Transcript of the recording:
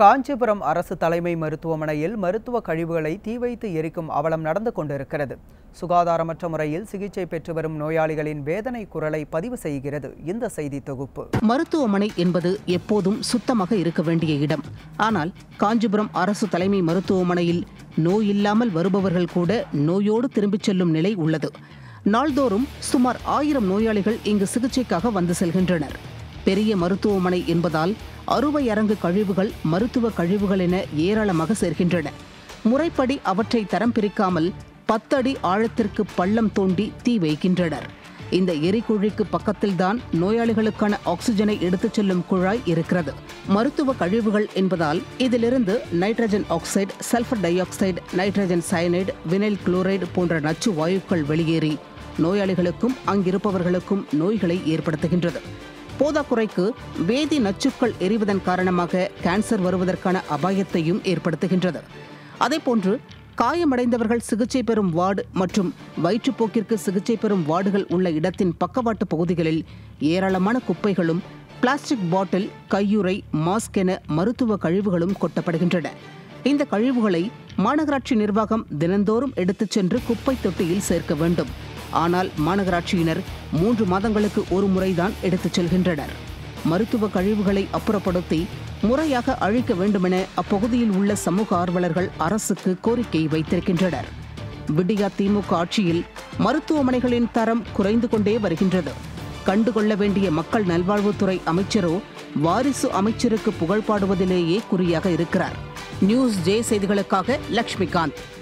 காஞ்சிபுரம் அரசு தலைமை மருத்துவமனையில் மருத்துவ கழிவுகளை தீ வைத்து எரிக்கும் அவலம் நடந்து கொண்டிருக்கிறது சுகாதாரமற்ற முறையில் சிகிச்சை பெற்று வரும் நோயாளிகளின் வேதனை குரலை பதிவு செய்கிறது இந்த செய்தி தொகுப்பு மருத்துவமனை என்பது எப்போதும் சுத்தமாக இருக்க வேண்டிய இடம் ஆனால் காஞ்சிபுரம் அரசு தலைமை மருத்துவமனையில் நோய் இல்லாமல் வருபவர்கள் கூட நோயோடு திரும்பிச் செல்லும் நிலை உள்ளது நாள்தோறும் சுமார் ஆயிரம் நோயாளிகள் இங்கு சிகிச்சைக்காக வந்து செல்கின்றனர் பெரிய மருத்துவமனை என்பதால் அறுவை அரங்கு கழிவுகள் மருத்துவ கழிவுகள் என ஏராளமாக சேர்கின்றன முறைப்படி அவற்றை தரம் பிரிக்காமல் பத்தடி ஆழத்திற்கு பள்ளம் தோண்டி தீ வைக்கின்றனர் இந்த எரிகுழிக்கு பக்கத்தில்தான் நோயாளிகளுக்கான ஆக்சிஜனை எடுத்துச் செல்லும் குழாய் இருக்கிறது மருத்துவ கழிவுகள் என்பதால் இதிலிருந்து nitrogen oxide sulphur dioxide nitrogen cyanide vinyl chloride போன்ற நச்சு வாயுக்கள் வெளியேறி நோயாளிகளுக்கும் அங்கிருப்பவர்களுக்கும் நோய்களை ஏற்படுத்துகின்றது போதாக்குறைக்கு வேதி நச்சுக்கள் எரிவதன் காரணமாக கேன்சர் வருவதற்கான அபாயத்தையும் ஏற்படுத்துகின்றது அதேபோன்று காயமடைந்தவர்கள் சிகிச்சை பெறும் வார்டு மற்றும் வயிற்றுப்போக்கிற்கு சிகிச்சை பெறும் வார்டுகள் உள்ள இடத்தின் பக்கவாட்டு பகுதிகளில் ஏராளமான குப்பைகளும் பிளாஸ்டிக் பாட்டில் கையுறை மாஸ்க் என மருத்துவ கழிவுகளும் கொட்டப்படுகின்றன இந்த கழிவுகளை மாநகராட்சி நிர்வாகம் தினந்தோறும் எடுத்துச் சென்று குப்பை தொட்டியில் சேர்க்க வேண்டும் ஆனால் மாநகராட்சியினர் மூன்று மாதங்களுக்கு ஒரு முறைதான் எடுத்துச் செல்கின்றனர் மருத்துவ கழிவுகளை அப்புறப்படுத்தி முறையாக அழிக்க வேண்டுமென அப்பகுதியில் உள்ள சமூக ஆர்வலர்கள் அரசுக்கு கோரிக்கை வைத்திருக்கின்றனர் விடியா திமுக ஆட்சியில் மருத்துவமனைகளின் தரம் குறைந்து கொண்டே வருகின்றது கண்டுகொள்ள வேண்டிய மக்கள் நல்வாழ்வுத்துறை அமைச்சரோ வாரிசு அமைச்சருக்கு புகழ் பாடுவதிலேயே குறியாக இருக்கிறார் நியூஸ் ஜே செய்திகளுக்காக லட்சுமிகாந்த்